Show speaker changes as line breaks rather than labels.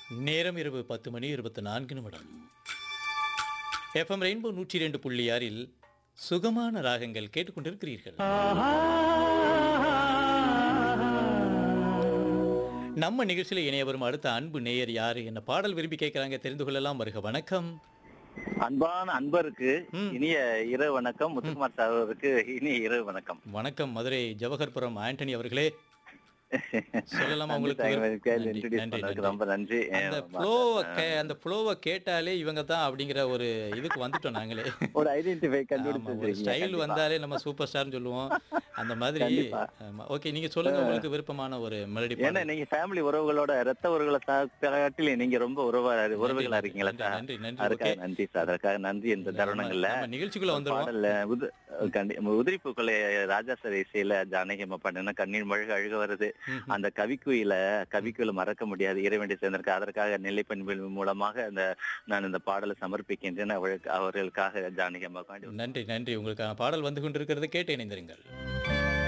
நேரம் இரவு பத்து மணி இருபத்தி நான்கு நிமிடம் எஃப்எம் ரெயின்போ நூற்றி ரெண்டு புள்ளி ஆறில் சுகமான ராகங்கள் கேட்டுக்கொண்டிருக்கிறீர்கள் நம்ம நிகழ்ச்சியில் இணைய வரும் அடுத்த அன்பு நேயர் யாரு என்ன பாடல் விரும்பி கேட்கறாங்க தெரிந்து கொள்ளலாம் வருக வணக்கம்
அன்பான அன்பருக்கு
ம்.
இனிய இரவு வணக்கம் முத்துக்குமார் சார் அவருக்கு இனிய இரவு வணக்கம்
வணக்கம் மதுரை ஜவஹர்புரம் ஆண்டனி அவர்களே சொல்லலாமா
நன்றி
உங்களுக்கு
சார்,
விருப்ப-
எனக்கு
நன்றி,
introduce
நன்றி,
பண்ணதுக்கு
நன்றி.
ரொம்ப நன்றி
அந்த
ஏன்
ஃப்ளோவை அந்த ஃப்ளோவை கேட்டாலே இவங்க தான் அப்படிங்கிற ஒரு இதுக்கு வந்துட்டோம் நாங்களே
ஒரு ஐடென்டிஃபை
ஆமா, ஒரு ஸ்டைல் வந்தாலே நம்ம சூப்பர் ஸ்டார்னு சொல்லுவோம் அந்த மாதிரி
கண்டிப்பா.
ஓகே நீங்க சொல்லுங்க உங்களுக்கு விருப்பமான ஒரு மெலடி
ஏன்னா நீங்க ஃபேமிலி உறவுகளோட ரத்த உறவுகளை காட்டில நீங்க ரொம்ப உறவா உறவுகளா இருக்கீங்களா சார்
நன்றி நன்றி
அதுக்காக
ஓகே
நன்றி சார் அதுக்காக நன்றி இந்த தருணங்கள்ல
நம்ம நிகழ்ச்சிக்குள்ள வந்துருவோம்
பாடல்ல உது கண்டி உதிரிப்புக்களை ராஜா சார் இசையில ஜானகி அம்மா பாடினா கண்ணீர் மழக அழுக வருது
ம்ஹும்.
அந்த கவிக்குயில கவிக்குயில மறக்க முடியாது இறைவண்டி சேர்ந்திருக்க அதற்காக நிலைப்பண்பின் மூலமாக அந்த நான் இந்த பாடலை சமர்ப்பிக்கின்றேன் அவர்களுக்கு அவர்களுக்காக ஜானகி அம்மா
நன்றி நன்றி உங்களுக்கான பாடல் வந்து கொண்டிருக்கிறது கேட்டு இணைந்திருங்கள்